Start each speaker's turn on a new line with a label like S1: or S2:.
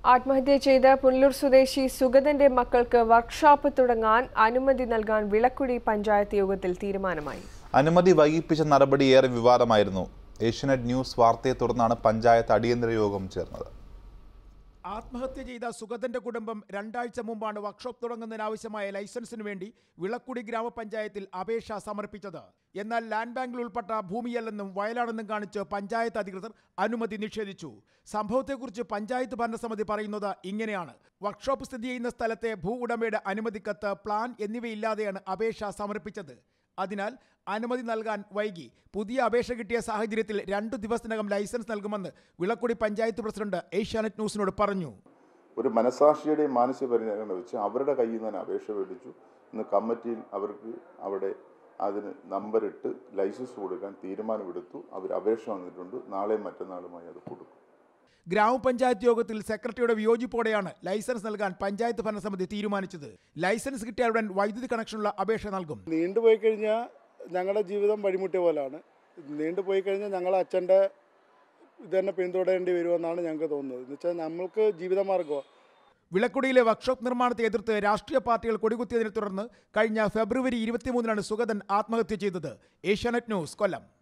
S1: ആത്മഹത്യ ചെയ്ത പുനലൂർ സ്വദേശി സുഗതന്റെ മക്കൾക്ക് വർക്ക്ഷോപ്പ് തുടങ്ങാൻ അനുമതി നൽകാൻ വിളക്കുടി പഞ്ചായത്ത് യോഗത്തിൽ തീരുമാനമായി
S2: അനുമതി വൈകിപ്പിച്ച നടപടി ഏറെ വിവാദമായിരുന്നു ഏഷ്യനെറ്റ് ന്യൂസ് വാർത്തയെ തുടർന്നാണ് പഞ്ചായത്ത് അടിയന്തര യോഗം ചേർന്നത്
S3: ആത്മഹത്യ ചെയ്ത സുഗതന്റെ കുടുംബം രണ്ടാഴ്ച മുമ്പാണ് വർക്ക്ഷോപ്പ് തുടങ്ങുന്നതിനാവശ്യമായ ലൈസൻസിനു വേണ്ടി വിളക്കുടി ഗ്രാമപഞ്ചായത്തിൽ അപേക്ഷ സമർപ്പിച്ചത് എന്നാൽ ലാൻഡ് ബാങ്കിൽ ഉൾപ്പെട്ട ഭൂമിയല്ലെന്നും വയലാണെന്നും കാണിച്ച് പഞ്ചായത്ത് അധികൃതർ അനുമതി നിഷേധിച്ചു സംഭവത്തെക്കുറിച്ച് പഞ്ചായത്ത് ഭരണസമിതി പറയുന്നത് ഇങ്ങനെയാണ് വർക്ക്ഷോപ്പ് സ്ഥിതി ചെയ്യുന്ന സ്ഥലത്തെ ഭൂ ഉടമയുടെ അനുമതിക്കത്ത് പ്ലാൻ എന്നിവയില്ലാതെയാണ് അപേക്ഷ സമർപ്പിച്ചത് അതിനാൽ അനുമതി നൽകാൻ വൈകി പുതിയ അപേക്ഷ കിട്ടിയ സാഹചര്യത്തിൽ രണ്ടു ദിവസത്തിനകം ലൈസൻസ് നൽകുമെന്ന് വിളക്കുടി പഞ്ചായത്ത് പ്രസിഡന്റ് ഏഷ്യാനെറ്റ് ന്യൂസിനോട് പറഞ്ഞു
S4: ഒരു മനസാക്ഷിയുടെയും മാനസിക പരിഗണന വെച്ച് അവരുടെ കയ്യിൽ നിന്ന് തന്നെ അപേക്ഷ മേടിച്ചു ഇന്ന് കമ്മിറ്റിയിൽ അവർക്ക് അവിടെ അതിന് നമ്പറിട്ട് ലൈസൻസ് കൊടുക്കാൻ തീരുമാനമെടുത്തു അവർ അപേക്ഷ വന്നിട്ടുണ്ട് നാളെയും മറ്റന്നാളുമായി അത് കൊടുക്കും
S3: ഗ്രാമപഞ്ചായത്ത് യോഗത്തിൽ സെക്രട്ടറിയുടെ വിയോജിപ്പോടെയാണ് ലൈസൻസ് നൽകാൻ പഞ്ചായത്ത് ഭരണസമിതി തീരുമാനിച്ചത് ലൈസൻസ് കിട്ടിയാലുടൻ വൈദ്യുതി കണക്ഷനുള്ള അപേക്ഷ നൽകും
S5: നീണ്ടുപോയി കഴിഞ്ഞാൽ ഞങ്ങളുടെ ജീവിതം വഴിമുട്ടിയ പോലെയാണ് നീണ്ടുപോയി കഴിഞ്ഞാൽ ഞങ്ങളെ അച്ഛൻ്റെ ഇത് തന്നെ പിന്തുടരേണ്ടി വരുമെന്നാണ് ഞങ്ങൾക്ക് തോന്നുന്നത് എന്ന് വെച്ചാൽ നമ്മൾക്ക് ജീവിതമാർഗ്ഗമാണ്
S3: വിളക്കുടിയിലെ വർക്ക്ഷോപ്പ് നിർമ്മാണത്തെ എതിർത്ത് രാഷ്ട്രീയ പാർട്ടികൾ കൊടികുത്തിയതിനെ തുടർന്ന് കഴിഞ്ഞ ഫെബ്രുവരി ഇരുപത്തിമൂന്നിനാണ് സുഗതൻ ആത്മഹത്യ ചെയ്തത് ഏഷ്യാനെറ്റ് ന്യൂസ് കൊല്ലം